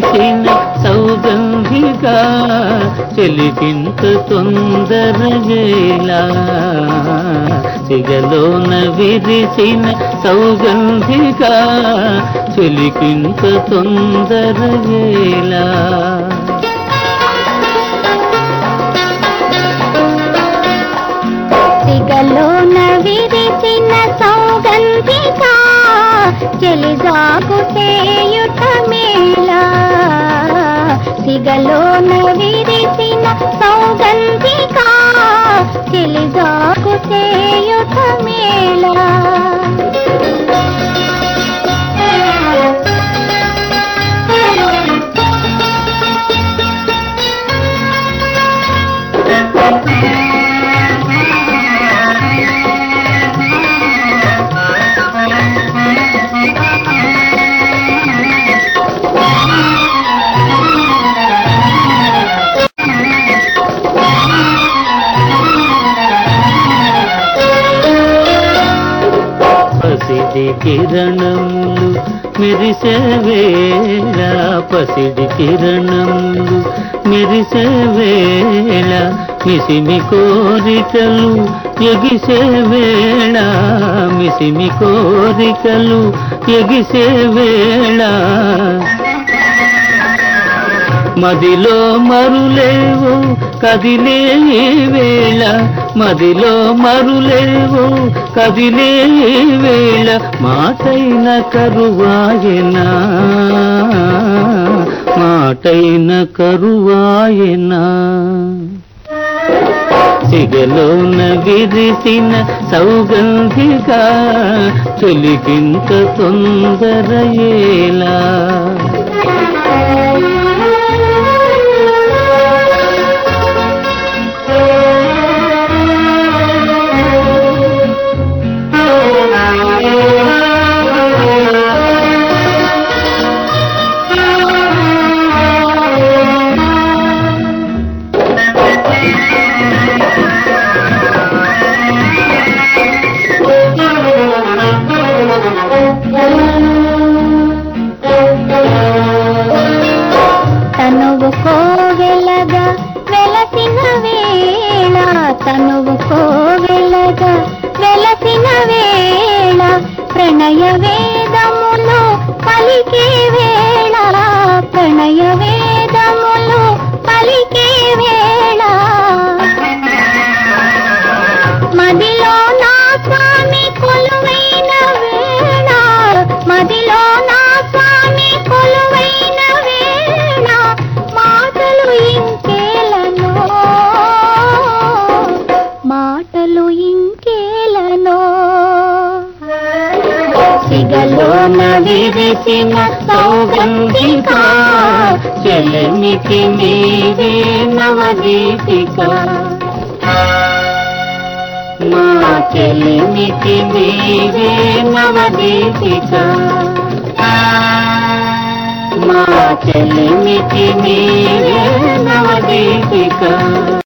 విరిసిన సౌగంధిక చెలికింత తొందరగేలా సిగలోన విరిసిన సౌగంధిక చెలికింత తొందరగేలా సిగలోన విరిసిన సౌగంధిక చెలిజాకు చేయుట మేళా సిగలోన విరిసిన సౌగంధిక చెలిజాకు చేయుట మేళా పసిడి కిరణములు మెరిసే వేళ పసిడి కిరణములు మెరిసే వేళ మిసిమి కోరికలు ఎగిసే వేళ మిసిమి కోరికలు ఎగిసే వేళ మదిలో మరులేవు కదిలే ఈ వేళ మదిలో మరులేవు కదిలే ఈ వేళ మాటైన కరువాయనా మాటైన కరువాయనా సిగలోన విరిసిన సౌగంధిక తొలికింత తొందరయేలా తనువు కోవెలగా వెలసిన వేళ తనువు కోవెలగా వెలసిన వేళ ప్రణయ వేదములు పలికే వేళ ప్రణయ వేదములు పలికే వేళ మదిలో నా స్వామి కొలువైన వేళ మదిలో నా స్వామి కొలువైన వేళ మాటలు ఇంకేలను మాటలు ఇంకేలను సిగలోన విరిసిన సౌగంధిక చెలమికి నీవే నవదీపిక మా చెలిమికి నీవే నవదీపిక మా చెలిమికి నీవే నవదీపిక